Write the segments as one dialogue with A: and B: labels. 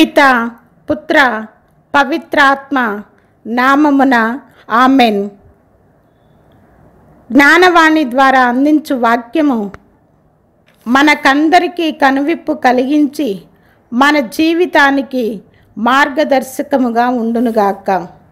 A: పిత పుత్ర పవిత్రాత్మ నామమున ఆమెన్ జ్ఞానవాణి ద్వారా అందించు వాక్యము మనకందరికీ కనువిప్పు కలిగించి మన జీవితానికి మార్గదర్శకముగా ఉండునుగాక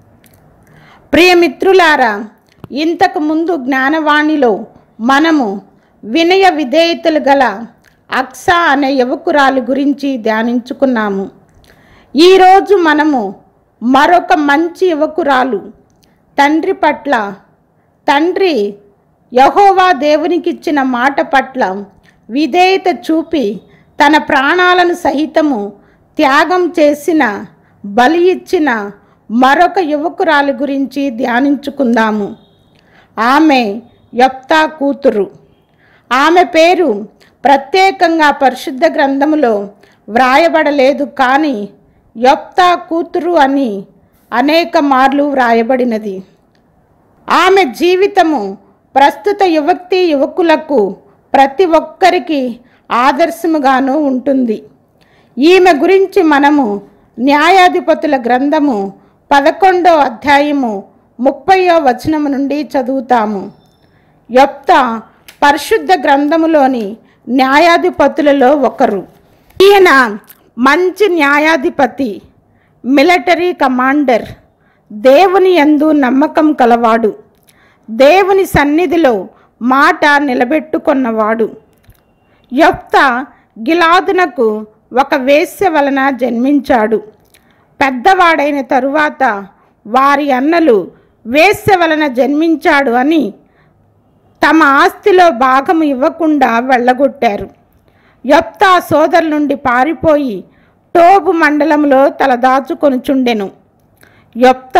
A: ప్రియమిత్రులారా ఇంతకు ముందు జ్ఞానవాణిలో మనము వినయ విధేయతలు గల అక్స అనే యువకురాలు గురించి ధ్యానించుకున్నాము ఈరోజు మనము మరొక మంచి యువకురాలు తండ్రి పట్ల తండ్రి యహోవా దేవునికిచ్చిన మాట పట్ల విధేయత చూపి తన ప్రాణాలను సహితము త్యాగం చేసిన బలి ఇచ్చిన మరొక యువకురాలి గురించి ధ్యానించుకుందాము ఆమె యొప్తా కూతురు ఆమె పేరు ప్రత్యేకంగా పరిశుద్ధ గ్రంథములో వ్రాయబడలేదు కానీ యొప్తా కూతురు అని అనేక మార్లు వ్రాయబడినది ఆమె జీవితము ప్రస్తుత యువతి యువకులకు ప్రతి ఒక్కరికి ఆదర్శముగాను ఉంటుంది ఈమె గురించి మనము న్యాయాధిపతుల గ్రంథము పదకొండో అధ్యాయము ముప్పయో వచనము నుండి చదువుతాము యొప్త పరిశుద్ధ గ్రంథములోని న్యాయాధిపతులలో ఒకరు ఈయన మంచి న్యాయాధిపతి మిలిటరీ కమాండర్ దేవుని యందు నమ్మకం కలవాడు దేవుని సన్నిధిలో మాట నిలబెట్టుకున్నవాడు యొప్త గిలాదునకు ఒక వేశ్య వలన జన్మించాడు పెద్దవాడైన తరువాత వారి అన్నలు వేశ్య వలన జన్మించాడు అని తమ ఆస్తిలో భాగం ఇవ్వకుండా వెళ్ళగొట్టారు యొప్తా సోదరుల నుండి పారిపోయి టోబు మండలంలో తలదాచుకొనుచుండెను యొప్త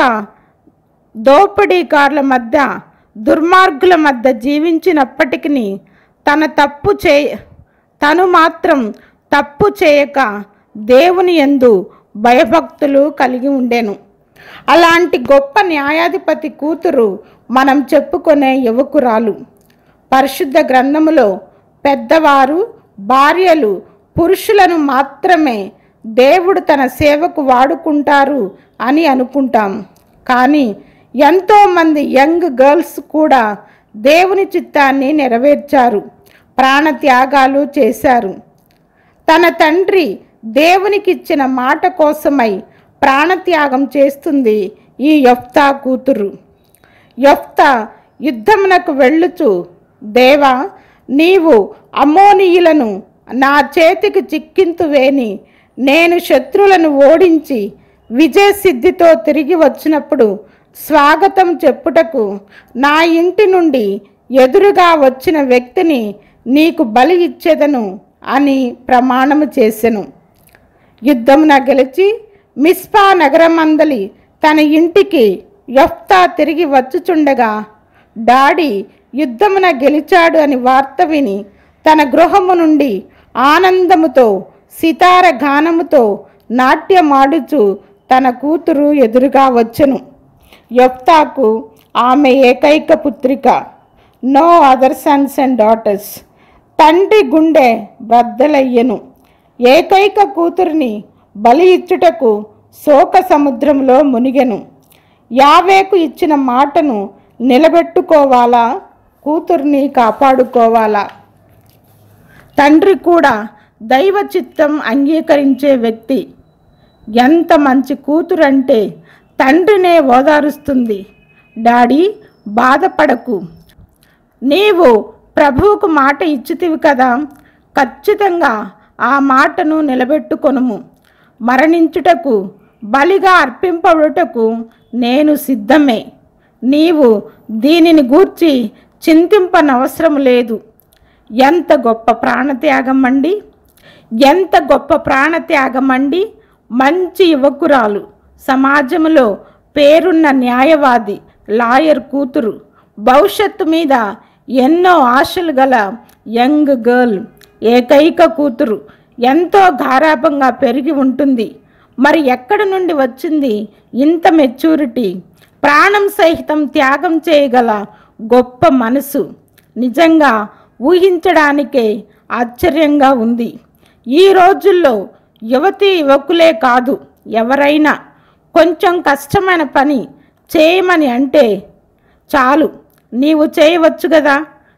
A: దోపిడీకారుల మధ్య దుర్మార్గుల మధ్య జీవించినప్పటికీ తన తప్పు చే తను మాత్రం తప్పు చేయక దేవుని యందు భయభక్తులు కలిగి ఉండెను అలాంటి గొప్ప న్యాయాధిపతి కూతురు మనం చెప్పుకునే యువకురాలు పరిశుద్ధ గ్రంథములో పెద్దవారు భార్యలు పురుషులను మాత్రమే దేవుడు తన సేవకు వాడుకుంటారు అని అనుకుంటాం కానీ ఎంతోమంది యంగ్ గర్ల్స్ కూడా దేవుని చిత్తాన్ని నెరవేర్చారు ప్రాణత్యాగాలు చేశారు తన తండ్రి దేవునికిచ్చిన మాట కోసమై ప్రాణత్యాగం చేస్తుంది ఈ యొఫ్తా కూతురు యొఫ్తా యుద్ధమునకు వెళ్ళుచు దేవా నీవు అమోనీయులను నా చేతికి చిక్కింతువేని నేను శత్రులను ఓడించి విజయసిద్ధితో తిరిగి వచ్చినప్పుడు స్వాగతం చెప్పుటకు నా ఇంటి నుండి ఎదురుగా వచ్చిన వ్యక్తిని నీకు బలి ఇచ్చేదను అని ప్రమాణము చేసెను యుద్ధమున గెలిచి మిస్పా నగరమందలి తన ఇంటికి యొఫ్తా తిరిగి వచ్చుచుండగా డాడీ యుద్ధమున గెలిచాడు అని వార్త విని తన గృహము నుండి ఆనందముతో సితార గానముతో నాట్యమాడుచు తన కూతురు ఎదురుగా వచ్చెను యొప్తాకు ఆమె ఏకైక పుత్రిక no other sons and daughters తండ్రి గుండె బద్దలయ్యెను ఏకైక కూతురిని బలి ఇచ్చుటకు శోక సముద్రంలో మునిగెను యావేకు ఇచ్చిన మాటను నిలబెట్టుకోవాలా కూతుర్ని కాపాడుకోవాలా తండ్రి కూడా దైవ చిత్తం అంగీకరించే వ్యక్తి ఎంత మంచి కూతురంటే తండ్రినే ఓదారుస్తుంది డాడీ బాధపడకు నీవు ప్రభువుకు మాట ఇచ్చితివి కదా ఖచ్చితంగా ఆ మాటను నిలబెట్టుకొనుము మరణించుటకు బలిగా అర్పింపబడుటకు నేను సిద్ధమే నీవు దీనిని గూర్చి చింతింపనవసరం లేదు ఎంత గొప్ప ప్రాణత్యాగం అండి ఎంత గొప్ప ప్రాణత్యాగం అండి మంచి యువకురాలు సమాజంలో పేరున్న న్యాయవాది లాయర్ కూతురు భవిష్యత్తు మీద ఎన్నో ఆశలు గల యంగ్ గర్ల్ ఏకైక కూతురు ఎంతో గారాభంగా పెరిగి ఉంటుంది మరి ఎక్కడి నుండి వచ్చింది ఇంత మెచ్యూరిటీ ప్రాణం సహితం త్యాగం చేయగల గొప్ప మనసు నిజంగా ఊహించడానికే ఆశ్చర్యంగా ఉంది ఈ రోజుల్లో యువతి యువకులే కాదు ఎవరైనా కొంచెం కష్టమైన పని చేయమని అంటే చాలు నీవు చేయవచ్చు కదా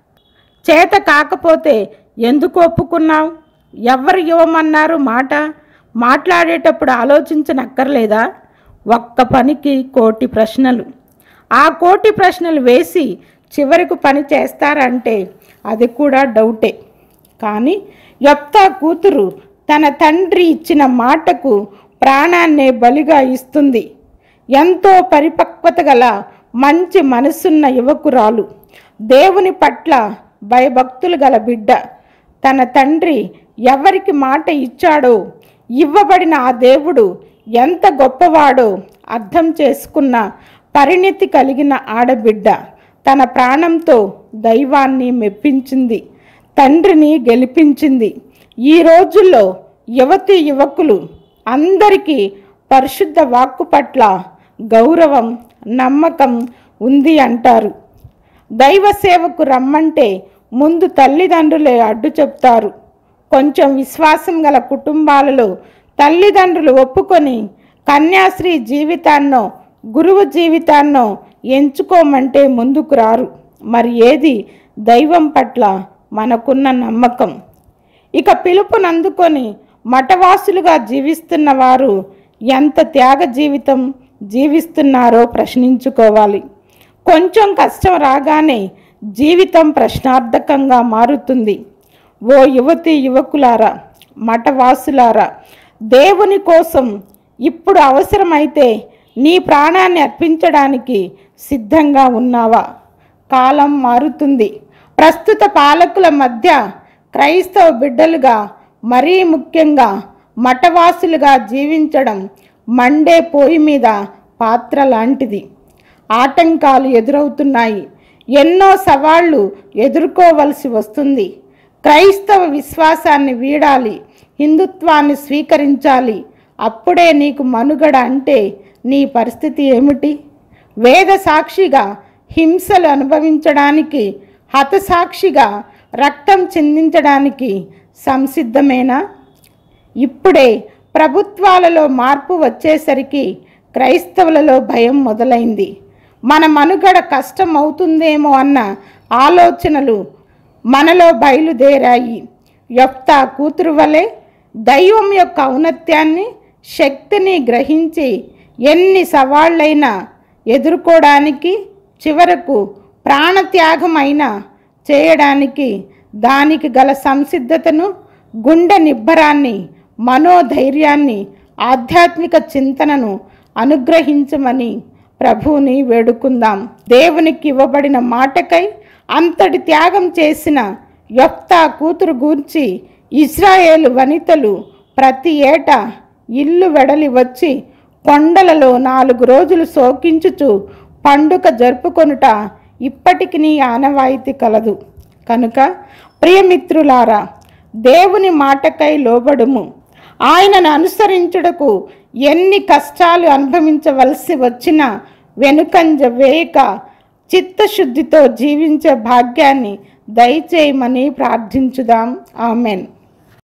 A: చేత కాకపోతే ఎందుకు ఒప్పుకున్నావు ఎవరు ఇవ్వమన్నారు మాట మాట్లాడేటప్పుడు ఆలోచించనక్కర్లేదా ఒక్క పనికి కోటి ప్రశ్నలు ఆ కోటి ప్రశ్నలు వేసి చివరికి పని చేస్తారంటే అది కూడా డౌటే కానీ యొప్తా కూతురు తన తండ్రి ఇచ్చిన మాటకు ప్రాణాన్నే బలిగా ఇస్తుంది ఎంతో పరిపక్వత గల మంచి మనసున్న యువకురాలు దేవుని పట్ల భయభక్తులు గల బిడ్డ తన తండ్రి ఎవరికి మాట ఇచ్చాడో ఇవ్వబడిన ఆ దేవుడు ఎంత గొప్పవాడో అర్థం చేసుకున్న పరిణితి కలిగిన ఆడబిడ్డ తన ప్రాణంతో దైవాన్ని మెప్పించింది తండ్రిని గెలిపించింది ఈ రోజుల్లో యువతి యువకులు అందరికీ పరిశుద్ధ వాక్కు పట్ల గౌరవం నమ్మకం ఉంది అంటారు దైవ సేవకు రమ్మంటే ముందు తల్లిదండ్రులే అడ్డు చెప్తారు కొంచెం విశ్వాసం గల కుటుంబాలలో తల్లిదండ్రులు ఒప్పుకొని కన్యాశ్రీ జీవితాన్నో గురువు జీవితాన్నో ఎంచుకోమంటే ముందుకు రారు మరి ఏది దైవం పట్ల మనకున్న నమ్మకం ఇక పిలుపునందుకొని మఠవాసులుగా జీవిస్తున్న వారు ఎంత త్యాగ జీవితం జీవిస్తున్నారో ప్రశ్నించుకోవాలి కొంచెం కష్టం రాగానే జీవితం ప్రశ్నార్థకంగా మారుతుంది ఓ యువతి యువకులారా మఠవాసులారా దేవుని కోసం ఇప్పుడు అవసరమైతే నీ ప్రాణాన్ని అర్పించడానికి సిద్ధంగా ఉన్నావా కాలం మారుతుంది ప్రస్తుత పాలకుల మధ్య క్రైస్తవ బిడ్డలుగా మరీ ముఖ్యంగా మఠవాసులుగా జీవించడం మండే పొయ్యి మీద పాత్ర లాంటిది ఆటంకాలు ఎదురవుతున్నాయి ఎన్నో సవాళ్లు ఎదుర్కోవలసి వస్తుంది క్రైస్తవ విశ్వాసాన్ని వీడాలి హిందుత్వాన్ని స్వీకరించాలి అప్పుడే నీకు మనుగడ అంటే నీ పరిస్థితి ఏమిటి వేద సాక్షిగా హింసలు అనుభవించడానికి హతసాక్షిగా రక్తం చిందించడానికి సంసిద్ధమేనా ఇప్పుడే ప్రభుత్వాలలో మార్పు వచ్చేసరికి క్రైస్తవులలో భయం మొదలైంది మన మనుగడ కష్టం అవుతుందేమో అన్న ఆలోచనలు మనలో బయలుదేరాయి యొక్త కూతురు వలె దైవం యొక్క ఔన్నత్యాన్ని శక్తిని గ్రహించి ఎన్ని సవాళ్ళైనా ఎదుర్కోవడానికి చివరకు ప్రాణత్యాగమైనా చేయడానికి దానికి గల సంసిద్ధతను గుండె నిబ్బరాన్ని మనోధైర్యాన్ని ఆధ్యాత్మిక చింతనను అనుగ్రహించమని ప్రభువుని వేడుకుందాం దేవునికి ఇవ్వబడిన మాటకై అంతటి త్యాగం చేసిన యొక్తా కూతురు గూర్చి ఇజ్రాయేలు వనితలు ప్రతి ఏటా ఇల్లు వెడలి వచ్చి కొండలలో నాలుగు రోజులు శోకించుచు పండుగ జరుపుకొనుట ఇప్పటికి ఆనవాయితీ కలదు కనుక ప్రియమిత్రులారా దేవుని మాటకై లోబడుము ఆయనను అనుసరించుటకు ఎన్ని కష్టాలు అనుభవించవలసి వచ్చినా వెనుకంజ వేయక చిత్తశుద్ధితో జీవించే భాగ్యాన్ని దయచేయమని ప్రార్థించుదాం ఆమెన్